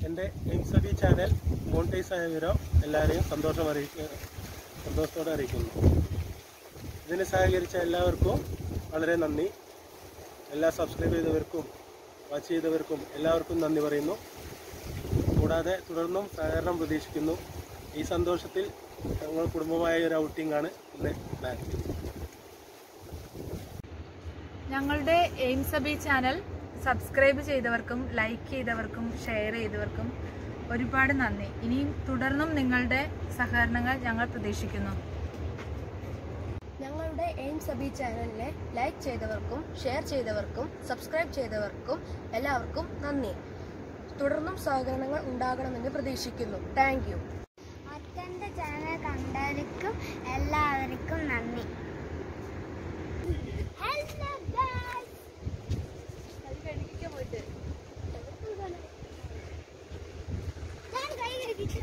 എൻ്റെ എയിംസബി channel monetise ആയ വിവരം എല്ലാവരെയും സന്തോഷം അറിയിക്കുക സന്തോഷത്തോടെ അറിയിക്കുന്നു ഇതിന് സഹകരിച്ച എല്ലാവർക്കും വളരെ നന്ദി എല്ലാ സബ്സ്ക്രൈബ് ചെയ്തവർക്കും വാച്ച് ചെയ്തവർക്കും എല്ലാവർക്കും നന്ദി പറയുന്നു കൂടാതെ തുടർന്നും സഹകരണം പ്രതീക്ഷിക്കുന്നു ഈ സന്തോഷത്തിൽ ഞങ്ങൾ കുടുംബമായ ഒരു ഔട്ടിംഗ് ആണ് ഇന്ന് പ്ലാൻ ഞങ്ങളുടെ എയിംസബി ചാനൽ സബ്സ്ക്രൈബ് ചെയ്തവർക്കും ലൈക്ക് ചെയ്തവർക്കും ഷെയർ ചെയ്തവർക്കും ഒരുപാട് നന്ദി ഇനിയും തുടർന്നും നിങ്ങളുടെ സഹകരണങ്ങൾ ഞങ്ങൾ പ്രതീക്ഷിക്കുന്നു ഞങ്ങളുടെ എയിം സബി ചാനലിനെ ലൈക്ക് ചെയ്തവർക്കും ഷെയർ ചെയ്തവർക്കും സബ്സ്ക്രൈബ് ചെയ്തവർക്കും എല്ലാവർക്കും നന്ദി തുടർന്നും സഹകരണങ്ങൾ ഉണ്ടാകണമെന്ന് പ്രതീക്ഷിക്കുന്നു താങ്ക് യു അച്ഛൻ്റെ ചാനൽ കണ്ടവർക്കും എല്ലാവർക്കും നന്ദി ഹലോ ഞാൻ കൈ കഴുകിച്ചു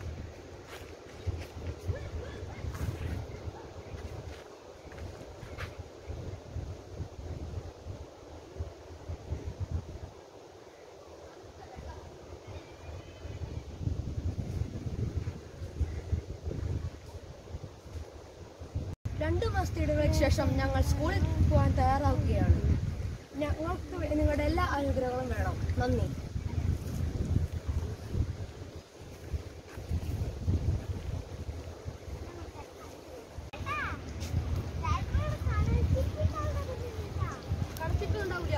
രണ്ടു മാസത്തെ ഇടവേളയ്ക്ക് ശേഷം ഞങ്ങൾ സ്കൂളിൽ പോകാൻ തയ്യാറാവുകയാണ് ഞങ്ങൾക്ക് നിങ്ങളുടെ എല്ലാ അനുഗ്രഹങ്ങളും വേണം നന്ദി കടത്തിട്ടുണ്ടാവില്ല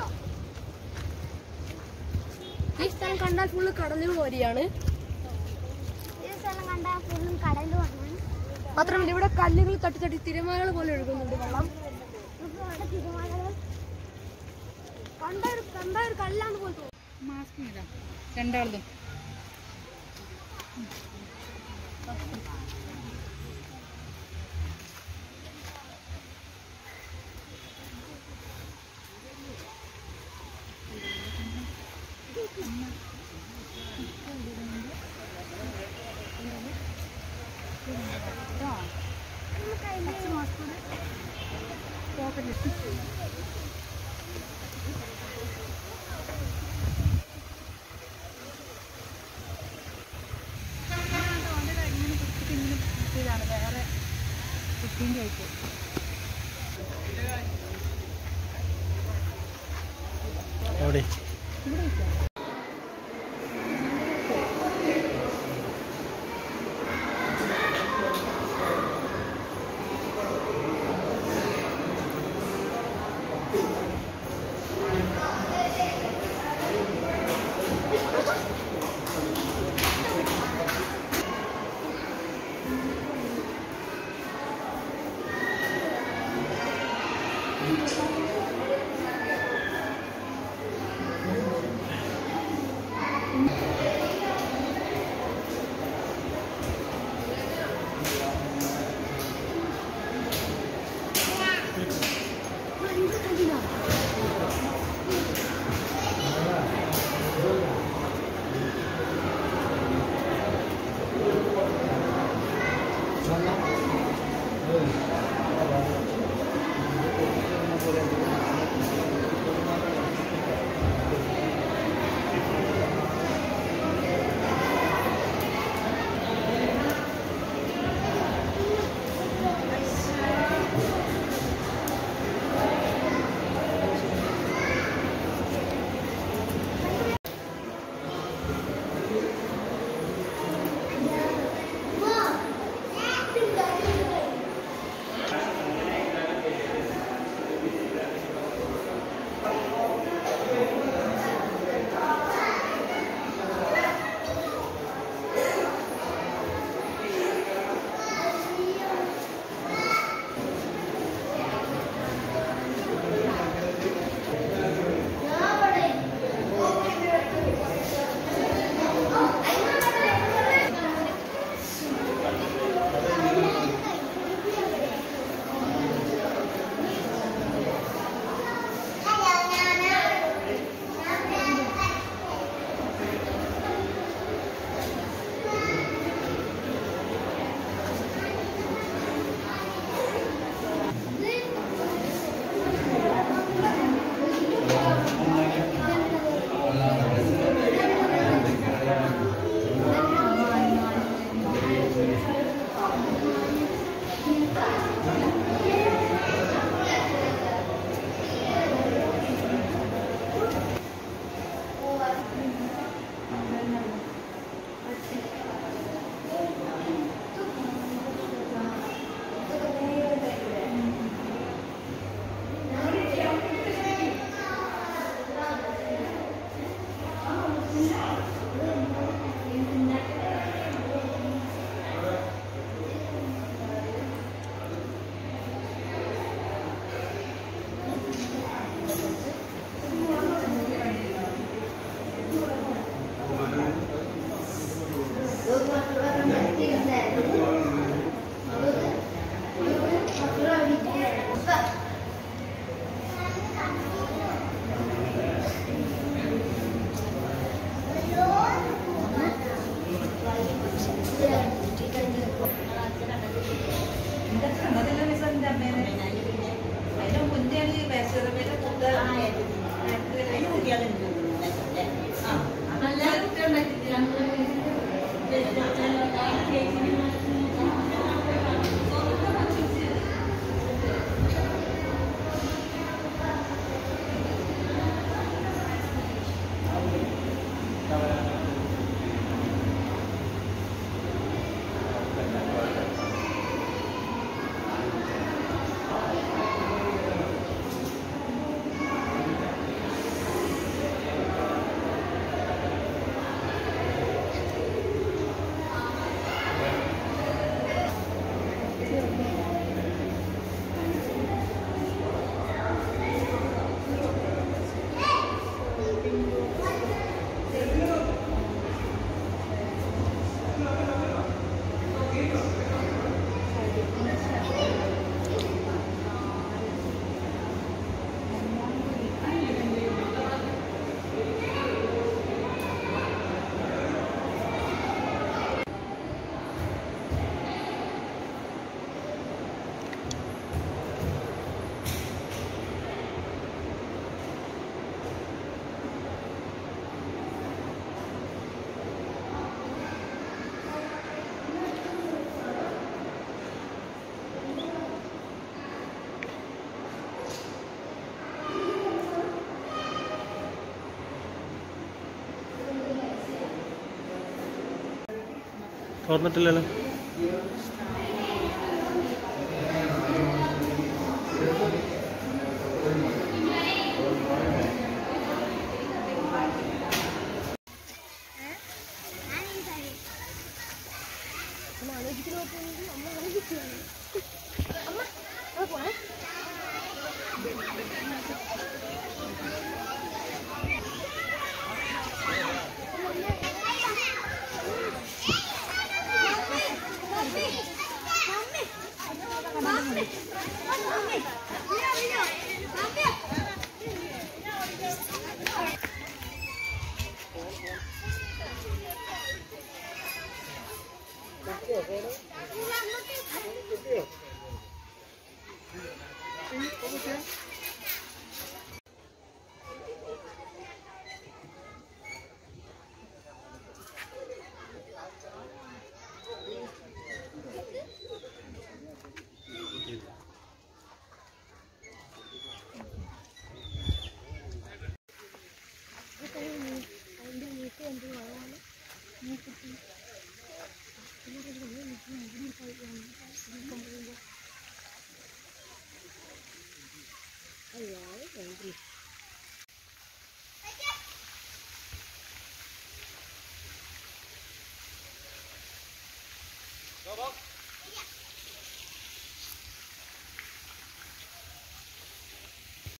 ഈ സ്ഥലം കണ്ടാൽ ഫുള്ള് കടലിൽ പോലെയാണ് ഈ സ്ഥലം കണ്ടാൽ ഫുള്ളും കടൽ വന്നു മാത്രമല്ല ഇവിടെ കല്ലുകൾ തട്ടി തട്ടി തിരമാലകൾ പോലെ ഒഴുകുന്നുണ്ട് വെള്ളം ഇപ്പൊ അവിടെ തിരുമലകൾ കണ്ട ഒരു കണ്ട ഒരു കല്ലാന്ന് പോലെ തോന്നുന്നു മാസ്ക് രണ്ടാളതും ഇതാണ് വേറെ കുട്ടീൻ്റെ ആയിട്ട് അവിടെ തുറന്നിട്ടില്ലല്ലോ Go, go.